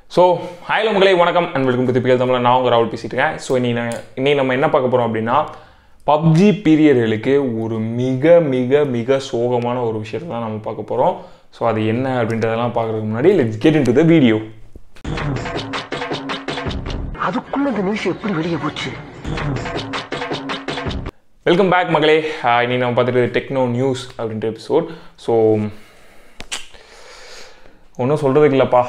So hi மக்களே வணக்கம் and welcome to typical Tamil நான் உங்கள் ராகுல் பேசிட்டு இருக்கேன் ஸோ இன்னி நான் இன்னி நம்ம என்ன பார்க்க போகிறோம் அப்படின்னா பப்ஜி பீரியர்களுக்கு ஒரு மிக மிக மிக சோகமான ஒரு விஷயத்தை தான் நம்ம பார்க்க போகிறோம் ஸோ அது என்ன அப்படின்றதெல்லாம் பார்க்குறதுக்கு முன்னாடி let's get into the video அதுக்குள்ள இந்த நியூஸ் எப்படி வெளியே போச்சு வெல்கம் பேக் மகளே ஆஹ் இன்னி நம்ம பார்த்துட்டு டெக்னோ நியூஸ் அப்படின்ற எபிசோட் ஸோ ஒன்றும் சொல்கிறதுக்கு இல்லைப்பா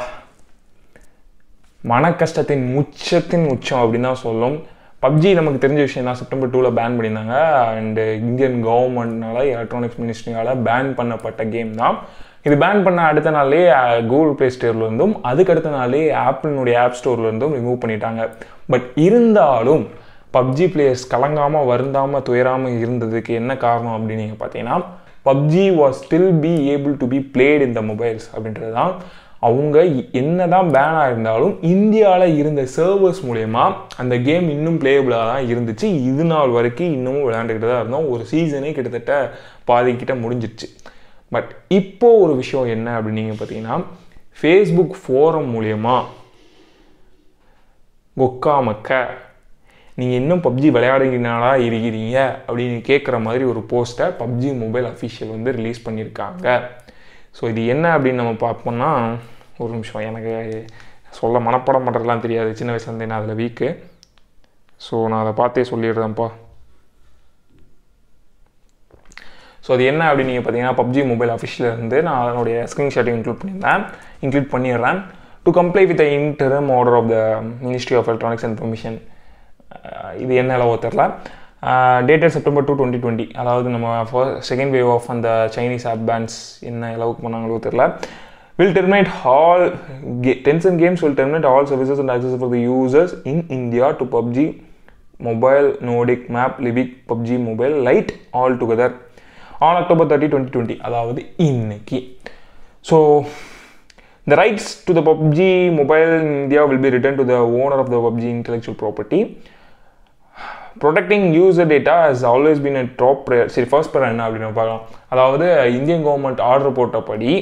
மன கஷ்டத்தின் உச்சத்தின் உச்சம் அப்படின்னு தான் சொல்லும் பப்ஜி நமக்கு தெரிஞ்ச விஷயம் தான் செப்டம்பர் டூவில் பேன் பண்ணியிருந்தாங்க அண்டு இந்தியன் கவர்மெண்ட்னால எலக்ட்ரானிக்ஸ் மினிஸ்ட்ரியால் பேன் பண்ணப்பட்ட கேம் தான் இது பேன் பண்ண அடுத்த நாளே கூகுள் ப்ளே ஸ்டோர்லேருந்தும் அதுக்கு அடுத்த நாளே ஆப்பிளினுடைய ஆப் ஸ்டோர்லேருந்தும் ரிமூவ் பண்ணிட்டாங்க பட் இருந்தாலும் பப்ஜி பிளேயர்ஸ் கலங்காமல் வருந்தாமல் துயராமல் இருந்ததுக்கு என்ன காரணம் அப்படின்னு நீங்கள் பார்த்தீங்கன்னா PUBG was still be able to be played in the mobiles அப்படின்றது தான் அவங்க என்னதான் பேனாக இருந்தாலும் இந்தியாவில் இருந்த சர்வர்ஸ் மூலயமா அந்த கேம் இன்னும் பிளேயபிளாக தான் இருந்துச்சு இது நாள் வரைக்கும் இன்னமும் விளையாண்டுக்கிட்டு தான் இருந்தோம் ஒரு சீசனே கிட்டத்தட்ட பாதிக்கிட்ட முடிஞ்சிடுச்சு பட் இப்போ ஒரு விஷயம் என்ன அப்படின்னு நீங்கள் பார்த்தீங்கன்னா ஃபேஸ்புக் ஃபோரம் மூலயமா கொக்காமக்க நீங்கள் இன்னும் பப்ஜி விளையாடுகிறீங்களா இருக்கிறீங்க அப்படின்னு கேட்குற மாதிரி ஒரு போஸ்ட்டை பப்ஜி மொபைல் அஃபிஷியல் வந்து ரிலீஸ் பண்ணியிருக்காங்க ஸோ இது என்ன அப்படின்னு நம்ம பார்ப்போம்னா ஒரு நிமிஷம் எனக்கு சொல்ல மனப்பாடம் பண்ணுறதுலாம் தெரியாது சின்ன வயசுலேருந்தே நான் அதில் வீக்கு ஸோ நான் அதை பார்த்தே சொல்லிடுறேன்ப்பா ஸோ அது என்ன அப்படின்னு நீங்கள் பார்த்தீங்கன்னா பப்ஜி மொபைல் அஃபிஷியல் இருந்து நான் அதனுடைய ஸ்க்ரீன்ஷாட்டையும் இன்க்ளூட் பண்ணியிருந்தேன் இன்க்ளூட் பண்ணிடுறேன் to comply with the interim order of the ministry of electronics and information இது என்ன அளவோ தெரில dated September two twenty twenty அதாவது நம்ம ஃபர்ஸ்ட் செகண்ட் வேவ் ஆஃப் அந்த சைனீஸ் ஆப் பேன்ஸ் என்ன அளவுக்கு பண்ணாங்களோ தெரில will terminate all Tencent games will terminate all services and access for the users in India to PUBG mobile Nordic map Livik PUBG mobile light all together on October thirty twenty twenty அதாவது இன்னைக்கு so The rights to the PUBG mobile in India will be returned to the owner of the PUBG intellectual property. Protecting user data has always been a top prayer சரி first prayer என்ன அப்படின்னு பார்க்கலாம் அதாவது Indian government order போட்டபடி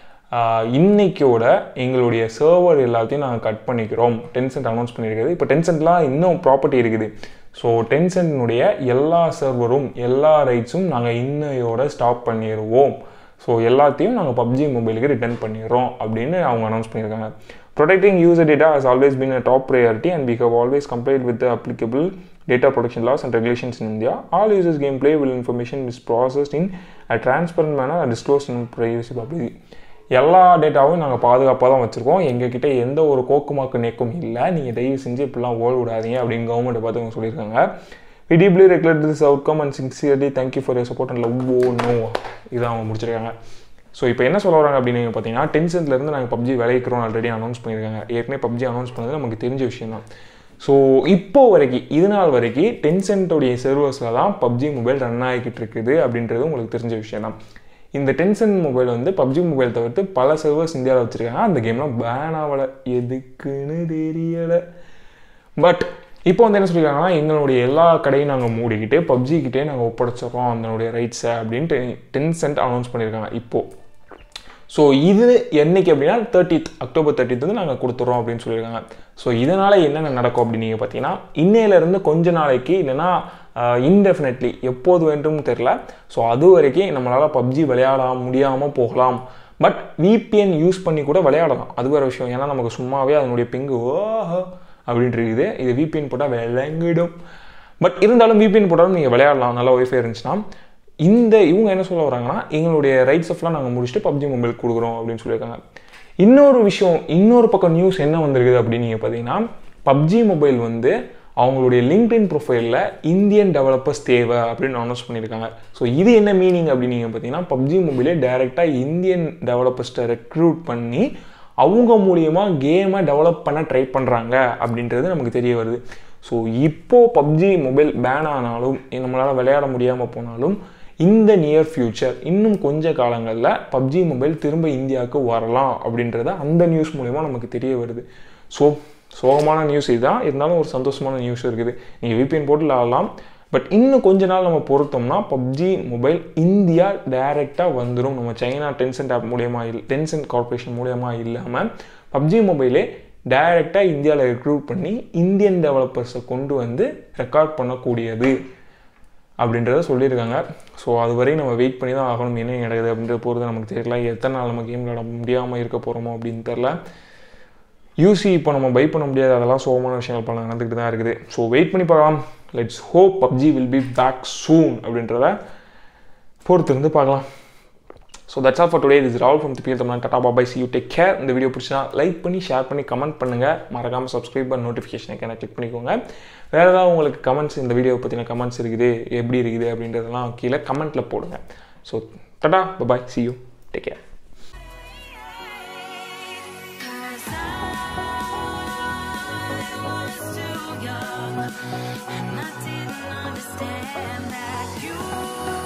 இன்னைக்கோட எங்களுடைய server எல்லாத்தையும் நாங்கள் கட் பண்ணிக்கிறோம் டென்சென்ட் அனௌன்ஸ் பண்ணியிருக்குது இப்போ டென்சென்ட்லாம் இன்னும் ப்ராப்பர்ட்டி இருக்குது ஸோ டென்சென்ட்னுடைய எல்லா சர்வரும் எல்லா ரைட்ஸும் நாங்கள் இன்னையோட ஸ்டாப் பண்ணிடுவோம் ஸோ எல்லாத்தையும் நாங்கள் பப்ஜி மொபைலுக்கு ரிட்டர்ன் பண்ணிடுறோம் அப்படின்னு அவங்க அனௌன்ஸ் பண்ணியிருக்காங்க protecting user data has always been a top priority and we have always compared with applicable data protection laws and regulations in India. All users' gameplay will information is processed in a transparent manner and disclosed in privacy publicly. எல்லா டேட்டாவும் நாங்கள் பாதுகாப்பாக தான் வச்சுருக்கோம் எங்ககிட்ட எந்த ஒரு கோக்குமாக்கு நெக்கும் இல்லை நீங்கள் தயவு செஞ்சு இப்படிலாம் ஓல் விடாதீங்க அப்படின்னு கவர்மெண்ட்டை பார்த்து அவங்க சொல்லியிருக்காங்க we deeply regulate this outcome and sincerely thank you for your support and love oh no இதான் அவங்க முடிச்சிருக்காங்க ஸோ இப்போ என்ன சொல்ல வராங்க அப்படின்னு பார்த்தீங்கன்னா டென்ஷன்லேருந்து நாங்கள் பப்ஜி விளைவிக்கிறோம் ஆல்ரெடி அனௌன்ஸ் பண்ணியிருக்காங்க ஏற்கனவே பப்ஜி அனௌன்ஸ் பண்ணது நமக்கு தெரிஞ்ச விஷயம் தான் ஸோ இப்போ வரைக்கும் இது நாள் வரைக்கும் டென்சென்ட்டோடைய சர்வர்ஸில் தான் பப்ஜி மொபைல் ரன் ஆகிக்கிட்டு இருக்குது அப்படின்றது உங்களுக்கு தெரிஞ்ச விஷயம் தான் இந்த டென்சன் மொபைல் வந்து பப்ஜி மொபைல் தவிர்த்து பல சர்வர்ஸ் இந்தியாவில் வச்சுருக்காங்க அந்த கேம்லாம் பேன் ஆகலை எதுக்குன்னு தெரியலை பட் இப்போ வந்து என்ன சொல்லியிருக்காங்கன்னா எங்களுடைய எல்லா கடையும் நாங்கள் மூடிக்கிட்டு பப்ஜிக்கிட்டே நாங்கள் ஒப்படைச்சிடறோம் அதனுடைய ரைட்ஸை அப்படின்ட்டு டென்சென்ட் அனௌன்ஸ் பண்ணியிருக்காங்க இப்போது ஸோ இது என்னைக்கு அப்படின்னா தேர்ட்டித் அக்டோபர் தேர்ட்டித் வந்து நாங்கள் கொடுத்துட்றோம் அப்படின்னு சொல்லியிருக்காங்க ஸோ இதனால் என்னென்ன நடக்கும் அப்படின்னு நீங்கள் பார்த்தீங்கன்னா இன்னையிலேருந்து கொஞ்ச நாளைக்கு இல்லைன்னா இன்டெஃபினெட்லி எப்போது வேண்டும் தெரில ஸோ அது வரைக்கும் நம்மளால் பப்ஜி விளையாட முடியாமல் போகலாம் பட் விபிஎன் யூஸ் பண்ணி கூட விளையாடலாம் அது வேறு விஷயம் ஏன்னா நமக்கு சும்மாவே அதனுடைய பிங்கு ஓஹோ அப்படின்ட்டு இருக்குது இது விபிஎன் போட்டால் விளங்கிடும் பட் இருந்தாலும் விபிஎன் போட்டாலும் நீங்கள் விளையாடலாம் நல்லா ஒய்ஃபை இருந்துச்சுன்னா இந்த இவங்க என்ன சொல்ல வராங்கன்னா எங்களுடைய ரைட்ஸ் எல்லாம் நாங்கள் முடிச்சுட்டு பப்ஜி மொபைல் கொடுக்குறோம் அப்படின்னு சொல்லியிருக்காங்க இன்னொரு விஷயம் இன்னொரு பக்கம் நியூஸ் என்ன வந்திருக்குது அப்படின்னு நீங்கள் பார்த்தீங்கன்னா பப்ஜி மொபைல் வந்து அவங்களுடைய லிங்க்டின் ப்ரொஃபைலில் இந்தியன் டெவலப்பர்ஸ் தேவை அப்படின்னு அனௌன்ஸ் பண்ணியிருக்காங்க ஸோ இது என்ன மீனிங் அப்படின்னு நீங்கள் பார்த்தீங்கன்னா பப்ஜி மொபைலே டைரெக்டாக இந்தியன் டெவலப்பர்ஸ்ட்டை ரெக்ரூட் பண்ணி அவங்க மூலியமாக கேமை டெவலப் பண்ண ட்ரை பண்ணுறாங்க அப்படின்றது நமக்கு தெரிய வருது ஸோ இப்போது பப்ஜி மொபைல் பேன் ஆனாலும் நம்மளால் விளையாட முடியாமல் போனாலும் இந்த நியர் ஃப்யூச்சர் இன்னும் கொஞ்ச காலங்களில் பப்ஜி மொபைல் திரும்ப இந்தியாவுக்கு வரலாம் அப்படின்றத அந்த நியூஸ் மூலயமா நமக்கு தெரிய வருது ஸோ சோகமான நியூஸ் இதுதான் இருந்தாலும் ஒரு சந்தோஷமான நியூஸ் இருக்குது நீங்கள் விபிஎன் போட்டு விளாடலாம் பட் இன்னும் கொஞ்ச நாள் நம்ம பொறுத்தோம்னா பப்ஜி மொபைல் இந்தியா டைரெக்டாக வந்துடும் நம்ம சைனா டென்சென்ட் ஆப் மூலியமாக இல்லை டென்சென்ட் கார்பரேஷன் மூலியமாக இல்லாமல் பப்ஜி மொபைலே டைரெக்டாக இந்தியாவில் ரெக்ரூட் பண்ணி இந்தியன் டெவலப்பர்ஸை கொண்டு வந்து ரெக்கார்ட் பண்ணக்கூடியது அப்படின்றத சொல்லியிருக்காங்க ஸோ அது வரையும் நம்ம வெயிட் பண்ணி தான் ஆகணும் என்ன நடக்குது அப்படின்ற போகிறது நமக்கு தெரியல எத்தனை நாள் நம்ம கேம் விளாட முடியாமல் இருக்க போகிறோமோ அப்படின்னு தெரில யூசி இப்போ நம்ம பை பண்ண முடியாது அதெல்லாம் சோகமான விஷயங்கள் பல நடந்துக்கிட்டு தான் இருக்குது ஸோ வெயிட் பண்ணி பார்க்கலாம் let's hope PUBG will be back soon அப்படின்றத பொறுத்து இருந்து பார்க்கலாம் so that's all for today is Rahul from typical Tamil tata bye bye see you take care இந்த வீடியோ பிடிச்சா லைக் பண்ணி ஷேர் பண்ணி கமெண்ட் பண்ணுங்கள் மறக்காமல் சப்ஸ்கிரைப் பண்ண நோட்டிஃபிகேஷனுக்கு என்ன கிளிக் பண்ணிக்கோங்க வேறு ஏதாவது உங்களுக்கு கமெண்ட்ஸ் இந்த வீடியோ பற்றின கமெண்ட்ஸ் இருக்குது எப்படி இருக்குது அப்படின்றதெல்லாம் கீழே கமெண்ட்டில் போடுங்க so tata bye bye see you take care Cause I was too young and I didn't understand that you